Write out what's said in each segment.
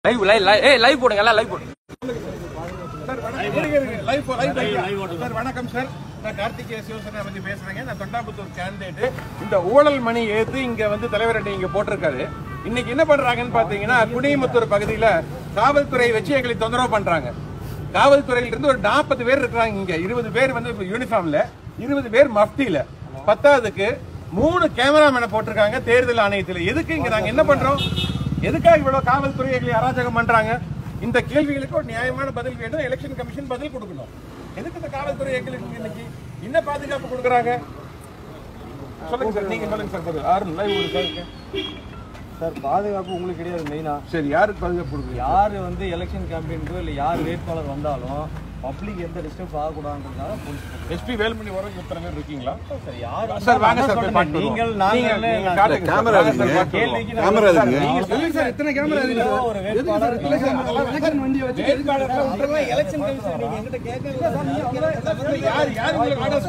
Live live live ஏய் live போடுங்க எல்லாம் லைவ் போடுங்க சார் வணக்கம் இருங்க, இருங்க. லைவ் போ- லைவ் லைவ் சார் வணக்கம் சார் நான் கார்த்திகேய சிவசேனா பத்தி பேசுறேங்க நான் தொண்டாபுத்தூர் கேண்டிடேட் இந்த ஊழல் மணி ஏத்து இங்க வந்து தலைவர் அட்டை இங்க போட்டிருக்காரு இன்னைக்கு என்ன பண்றாங்கன்னு பாத்தீங்கன்னா குடிமுத்தூர் பகுதியில காவல்துறை வச்சு எங்களை தொந்தரவு பண்றாங்க காவல்துறையில இருந்து ஒரு நாற்பது பேர் இருக்கிறாங்க இங்க இருபது பேர் வந்து யூனிஃபார்ம்ல இருபது பேர் மஃப்டில பத்தாவதுக்கு மூணு கேமராமேனை போட்டிருக்காங்க தேர்தல் ஆணையத்துல எதுக்கு இங்க நாங்க என்ன பண்றோம் எதுக்காக இவ்வளவு காவல்துறை எங்களை அராஜகம் பண்றாங்க இந்த கேள்விகளுக்கு ஒரு நியாயமான பதில் வேண்டும் எலெக்ஷன் கமிஷன் பதில் கொடுக்கணும் எதுக்கு இந்த காவல்துறை எங்களுக்கு இன்னைக்கு என்ன பாதுகாப்பு கொடுக்குறாங்க சொல்லுங்க சார் நீங்க சொல்லுங்க சார் பதில் ஆறு லைவ் ஒரு கேளுங்க. சார் பாதுகாப்பு உங்களுக்கு கிடையாது மெயினா சரி யாருக்கு பாதுகாப்பு கொடுக்குறீங்க யார் வந்து எலெக்ஷன் கேம்பெயினுக்கோ இல்லை யார் வேட்பாளர் வந்தாலும் பப்ளிக் எந்த டிஸ்டர்ப் ஆகக்கூடாதுன்றதுனால போலீஸ் எஸ்பி வேலுமணி வரும் இத்தனை பேர் இருக்கீங்களா சார் யார் சார் வாங்க சார் போய் சொல்றேன். பார்த்து நீங்கள் வருவோம். நாங்கள் நீங்க- நீங்க காட்டுங்க சார். கேமரா வாங்க சார் இருக்கு. பார்த்து வருவோம். கேள்விக்கு கேமரா இருக்கு. நீங்க சொல்லுங்க சார் எத்தனை கேமரா இருக்கு ஒரு வேட்பாளர் எலெக்ஷன் கமிஷன் நீங்க எங்கிட்ட கேட்கல யார் யார் உங்களுக்கு ஆர்டர்ஸ்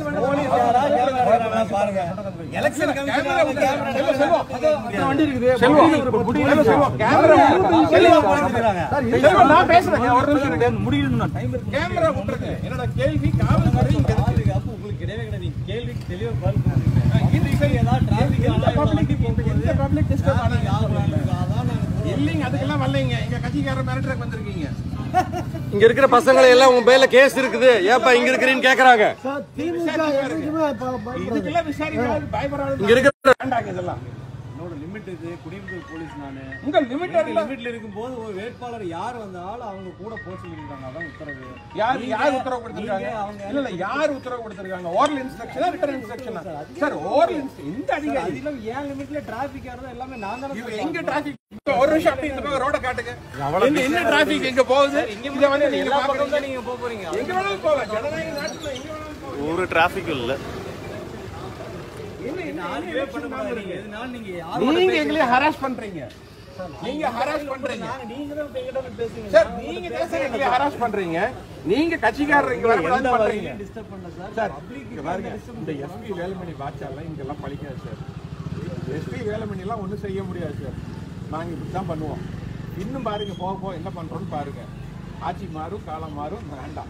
எலெக்ஷன் கமிஷன் செல்வம் வண்டி இருக்குது செல்வம் இப்ப முடியல செல்வம் கேமரா செல்வம் நான் பேசுறேன் ஒரு நிமிஷம் இருங்க. முடியணும் டைம் இருக்கு கேமரா விட்டுருங்க என்னோட கேள்வி காவல்துறை இங்க இருக்கு. பாதுகாப்பு உங்களுக்கு கிடையவே கிடையாது நீங்க கேள்விக்கு தெளிவா பதில் கொடுக்குறீங்க இது சரி, ஏதாவது traffic எந்த ஆனா public போகும்போது எந்த public disturb ஆனாங்க? அதான் நாங்க இல்லைங்க அதுக்கெல்லாம் வரலைங்க எங்க கட்சிக்காரர் மிரட்டுறதுக்கு வந்திருக்கீங்க இங்க இருக்கிற பசங்களை எல்லாம் உங்க பேர்ல கேஸ் இருக்குது ஏப்பா இங்க இருக்கிறீன்னு கேக்குறாங்க இதுக்கெல்லாம் விசாரிக்கிறாரு பயப்படாது இங்க இருக்கிற வேண்டாங்க இதெல்லாம் என்னோட லிமிட் இது குடியிருப்பு போலீஸ் நானு உங்க லிமிட்டட் லிமிட்ல இருக்கும்போது ஒரு வேட்பாளர் யார் வந்தாலும் அவங்க கூட போக சொல்லியிருக்காங்க அதான் உத்தரவு யார் நீங்க- யார் உத்தரவு கொடுத்திருக்காங்க நீங்க அவங்க இல்ல இல்ல யார் உத்தரவு கொடுத்திருக்காங்க ஓரல் இன்ஸ்ட்ரக்ஷனா ரிட்டன் இன்ஸ்ட்ரக்ஷனா சார் ஓரல் இந்த அதிகாரி அது இல்லாம என் லிமிட்ல டிராபிக் ஆறதா எல்லாமே நான் தானே இவங்க எங்க டிராபிக் ஒரு நிமிஷம் அப்படி இந்த பக்கம் ரோட காட்டுங்க என்ன என்ன டிராபிக் எங்க போகுது இங்க வந்து நீங்க எல்லா பக்கம் பாக்குறீங்க தான் நீங்க போக போறீங்க எங்க வேணாலும் போகலாம் ஜனநாயக நாட்டுல எங்க வேணாலும் போகலாம் ஒரு டிராபிக் இல்ல என்ன என்ன நாலு என்ன பேர் election பண்ண நடந்திருக்கு? கூடாது எதுனாலும் நீங்க யாரோட நீங்க எங்களை ஹராஸ் பண்றீங்க நீங்க ஹராஸ் பண்றீங்க நாங்க நீங்க தான் இப்ப எங்கிட்ட வந்து பேசுறீங்க சார் நீங்க தான் சார் எங்களை ஹராஸ் பண்றீங்க நீங்க கட்சிக்காரர் இங்க வரக்கூடாது பண்றீங்க டிஸ்டர்ப் பண்ணல சார் சார் இங்க பாருங்க இந்த எஸ்பி வேலுமணி பாட்சாலாம் இங்கெல்லாம் பழிக்காது சார் எஸ்பி வேலுமணி எல்லாம் ஒண்ணும் செய்ய முடியாது சார் நாங்க இப்படி தான் பண்ணுவோம் இன்னும் பாருங்க போக போக என்ன பண்றோம்னு பாருங்க ஆட்சி மாறும் காலம் மாறும் வேண்டாம்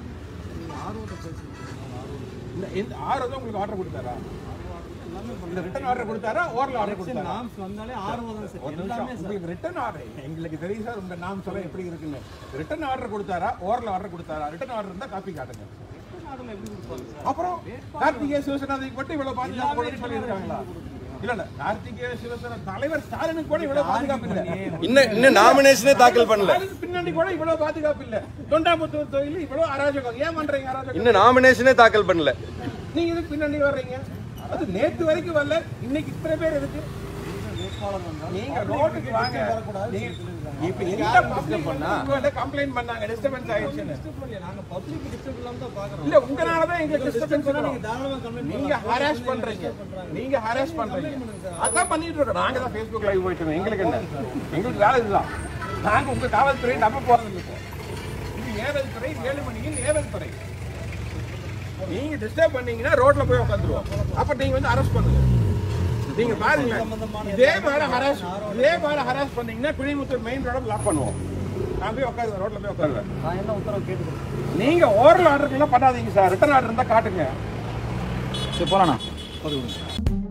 இந்த இந்த ஆறு உங்களுக்கு ஆர்டர் கொடுத்தாரா இந்த ரிட்டர்ன் ஆர்டர் கொடுத்தாரா ஓரல் ஆர்டர் கொடுத்தாரா நாம்ஸ் வந்தாலே ஆர்வம் தான் சார் ஒரு எல்லாமே நிமிஷம் உங்களுக்கு ரிட்டர்ன் ஆர்டர் எங்களுக்கு தெரியும் சார் உங்க நாம் சொல்ல எப்படி இருக்குன்னு ரிட்டர்ன் ஆர்டர் கொடுத்தாரா ஓரல் ஆர்டர் கொடுத்தாரா ரிட்டர்ன் ஆர்டர் இருந்தா காப்பி காட்டுங்க அப்புறம் கார்த்திகேய சிவசேனாதிக்கு மட்டும் இவ்வளவு பாதுகாப்பு கொடுன்னு சொல்லியிருக்காங்களா இல்ல இல்ல கார்த்திகேய சிவசேனா தலைவர் ஸ்டாலினுக்கு கூட இவ்வளவு பாதுகாப்பு இல்ல இன்னும் இன்னும் நாமினேஷனே தாக்கல் பண்ணல அதுக்கு பின்னாடி கூட இவ்வளவு பாதுகாப்பு இல்ல தொண்டாமுத்தூர் தொழில் இவ்வளவு அராஜகம் ஏன் பண்றீங்க அராஜகம் இன்னும் நாமினேஷனே தாக்கல் பண்ணல நீங்க இதுக்கு பின்னாடி வர்றீங்க அது நேத்து வரைக்கும் வரல இன்னைக்கு இத்தனை பேர் எதுக்கு நீங்க ரோட்டுக்கு வாங்க நீங்க- இப்ப எந்த பப்ளிக் பண்ணா கம்ப்ளைண்ட் பண்ணாங்க டிஸ்டர்பன்ஸ் ஆயிடுச்சுன்னு நாங்க பப்ளிக் டிஸ்டர்ப் இல்லாம தான் பாக்குறோம் இல்ல உங்கனால தான் எங்களுக்கு டிஸ்டர்பன்ஸ் நீங்க தாராளமா கம்ப்ளைண்ட் நீங்க ஹராஸ் பண்றீங்க நீங்க ஹராஸ் பண்றீங்க அதான் பண்ணிட்டு இருக்கோம் நாங்க தான் ஃபேஸ்புக் லைவ் போயிட்டு இருக்கோம். எங்களுக்கு என்ன எங்களுக்கு வேலை இதுதான் நாங்க உங்க காவல்துறை நம்ப போறது இல்லை இது ஏவல் துறை ஏழு மணிக்கு ஏவல் துறை நீங்க டிஸ்டர்ப் பண்ணீங்கன்னா ரோட்ல போய் உட்காந்துருவோம் அப்ப நீங்க வந்து அரெஸ்ட் பண்ணுங்க நீங்க பாருங்க இதே மாதிரி ஹராஸ் இதே மாதிரி ஹராஸ் பண்ணீங்கன்னா குழிமுத்தூர் மெயின் ரோட பிளாக் பண்ணுவோம் நான் போய் உட்காருவேன் ரோட்ல போய் உட்காருவேன் நான் என்ன உத்தரவு கேட்டுக்கிறேன் நீங்க ஓரல் ஆர்டர் எல்லாம் பண்ணாதீங்க சார் ரிட்டர்ன் ஆர்டர் இருந்தா காட்டுங்க சரி போலாண்ணா